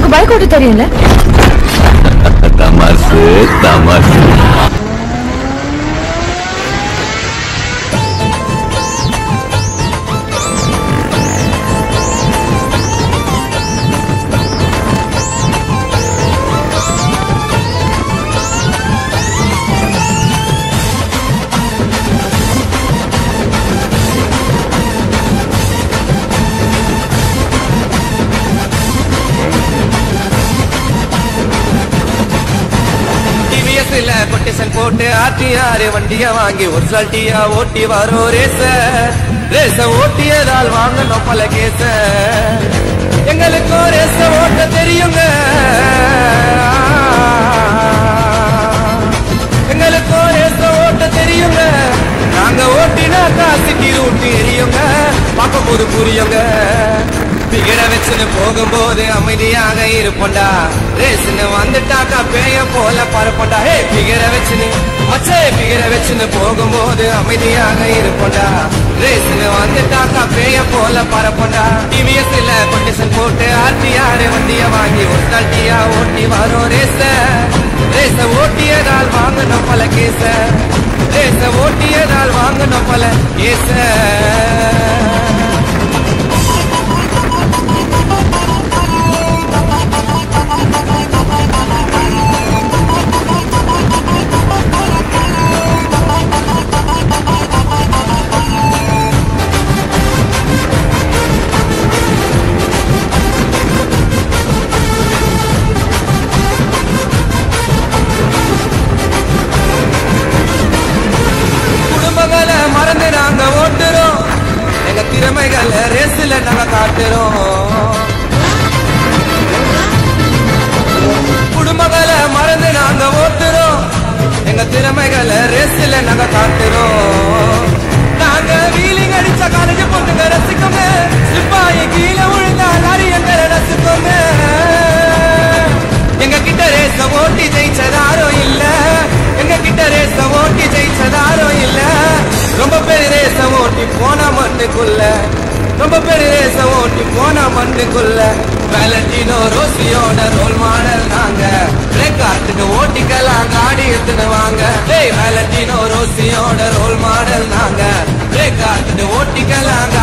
உனக்கு பைக் ஓட்ட தெரியும்ல தமாசு தமாசு டிவிஎஸ்ல கொட்டேஷன் போட்டு ஆர்டிஆர் வண்டிய வாங்கி ஒரு சல்ட்டியா ஓட்டி வரும் ரேச ரேச ஓட்டியதால் வாங்கணும் பல கேச எங்களுக்கும் ரேச ஓட்ட தெரியுங்க எங்களுக்கும் ரேச ஓட்ட தெரியுங்க நாங்க ஓட்டினா காசிட்டி ரூட்டி எரியுங்க பார்க்கும் போது புரியுங்க பிகர வச்சுன்னு போகும்போது அமைதியாக இருப்போண்டா ரேஸ்னு வந்துட்டாக்கா பேய போல பரப்போண்டா ஹே பிகர வச்சுன்னு மச்சே பிகர வச்சுன்னு போகும்போது அமைதியாக இருப்போண்டா ரேஸ்னு வந்துட்டாக்கா பேய போல பரப்போண்டா டிவிஎஸ் இல்ல கொட்டேஷன் போட்டு ஆர்டிஆர் வண்டிய வாங்கி ஒரு தட்டியா ஓட்டி வரும் ரேச ரேச ஓட்டியதால் வாங்கணும் பல கேச ரேச ஓட்டியதால் வாங்கணும் பல கேச குடும்பங்களை மறந்து நாங்க ஓட்டுறோம் எங்க திறமைகளை ரேஸ்ல நாங்க காட்டுறோம் குடும்பங்களை மறந்து நாங்க ஓட்டுறோம் எங்க திறமைகளை ரேஸ்ல நாங்க காட்டுறோம் நாங்க வீலிங் அடிச்ச காலேஜ் பொண்ணுங்க ரசிக்கோங்க சிப்பாயி கீழே விழுந்தா லாரி எங்க ரசிக்கோங்க எங்க கிட்ட ரேச ஓட்டி ஜெயிச்சதாரோ இல்ல எங்க கிட்ட ரேச ஓட்டி ஜெயிச்சதாரோ இல்ல ரொம்ப பேர் ரேச ஓட்டி போன மண்ணுக்குள்ள ரொம்ப பேர் ரேச ஓட்டி போன மண்ணுக்குள்ள வேலண்டினோ ரோசியோட ரோல் மாடல் நாங்க காட்டுக்கு ஓட்டிக்கலாம் காடி எடுத்துன்னு வாங்க ஏய் வேலண்டினோ ரோசியோட ரோல் மாடல் நாங்க காட்டுக்கு ஓட்டிக்கலாம்